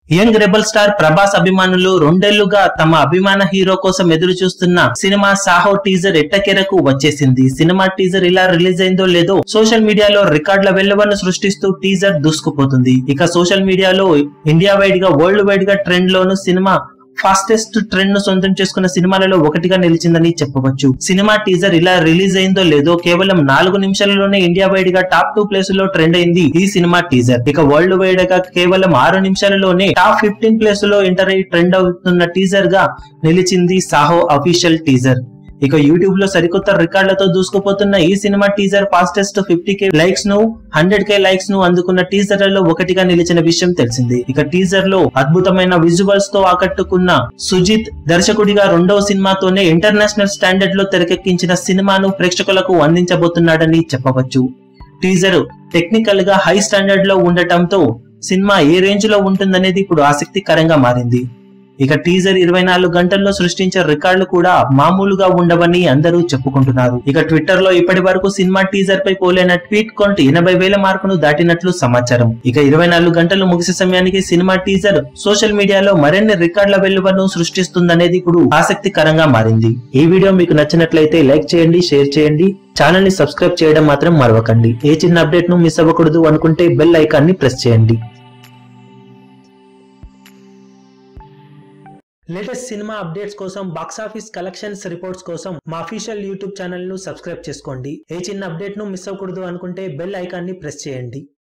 young rebel star Prabhas అభిమానులు రెండేళ్లుగా తమ అభిమాన హీరో కోసం ఎదురు చూస్తున్న సినిమా సాహో టీజర్ ఎట్టకెరకు వచ్చేసింది సినిమా టీజర్ ఇలా రిలీజ్ అయిందో లేదో సోషల్ మీడియాలో రికార్డుల వెల్లువను సృష్టిస్తూ టీజర్ దూసుకుపోతుంది ఇక సోషల్ మీడియాలో ఇండియా వైడ్ గా వరల్డ్ వైడ్ గా ట్రెండ్ లోను సినిమా ఫాస్టెస్ట్ ట్రెండ్ ను సొంతం చేసుకున్న సినిమాలలో ఒకటిగా నిలిచిందని చెప్పవచ్చు సినిమా టీజర్ ఇలా రిలీజ్ అయిందో లేదో కేవలం నాలుగు నిమిషాలలోనే ఇండియా వైడ్ గా టాప్ టూ ప్లేస్ లో ట్రెండ్ అయింది ఈ సినిమా టీజర్ ఇక వరల్డ్ వైడ్ గా కేవలం ఆరు నిమిషాలలోనే టాప్ ఫిఫ్టీన్ ప్లేస్ లో ఎంటర్ అయ్యి ట్రెండ్ అవుతున్న టీజర్ గా నిలిచింది సాహో అఫీషియల్ టీజర్ ఇక యూట్యూబ్ లో సరికొత్త రికార్డులతో దూసుకుపోతున్న ఈ cinema teaser fastest fifty K likes ను హండ్రెడ్ కే లైక్స్ ను అందుకున్న టీజర్లలో ఒకటిగా నిలిచిన విషయం తెలిసింది ఇక టీజర్ లో అద్భుతమైన విజువల్స్ తో ఆకట్టుకున్న సుజిత్ దర్శకుడిగా రెండవ సినిమాతోనే ఇంటర్నేషనల్ స్టాండర్డ్ లో తెరకెక్కించిన సినిమాను ప్రేక్షకులకు అందించబోతున్నాడని చెప్పవచ్చు టీజర్ టెక్నికల్ గా హై స్టాండర్డ్ లో ఉండటంతో సినిమా ఏ రేంజ్ లో ఉంటుందనేది ఇప్పుడు ఆసక్తికరంగా మారింది ఇక టీజర్ ఇరవై నాలుగు గంటల్లో సృష్టించే రికార్డులు కూడా మామూలుగా ఉండవని అందరూ చెప్పుకుంటున్నారు ఇక ట్విట్టర్ లో ఇప్పటి వరకు సినిమా టీజర్ పై పోలైన ట్వీట్ కౌంట్ ఎనభై వేల మార్కును దాటినట్లు సమాచారం ఇక ఇరవై నాలుగు గంటలు ముగిసే సమయానికి సినిమా టీజర్ సోషల్ మీడియాలో మరిన్ని రికార్డుల వెలువను సృష్టిస్తుందనేది ఇప్పుడు ఆసక్తికరంగా మారింది ఈ వీడియో మీకు నచ్చినట్లయితే లైక్ చేయండి షేర్ చేయండి ఛానల్ ని సబ్స్క్రైబ్ చేయడం మాత్రం మరవకండి ఏ చిన్న అప్డేట్ ను మిస్ అవ్వకూడదు అనుకుంటే బెల్ ఐకాన్ ని ప్రెస్ చేయండి లేటెస్ట్ సినిమా అప్డేట్స్ కోసం బాక్సాఫీస్ కలెక్షన్స్ రిపోర్ట్స్ కోసం మా అఫీషియల్ యూట్యూబ్ ఛానల్ ను సబ్స్క్రైబ్ చేసుకోండి ఏ చిన్న అప్డేట్ ను మిస్ అవ్వకూడదు అనుకుంటే బెల్ ఐకాన్ ని ప్రెస్ చేయండి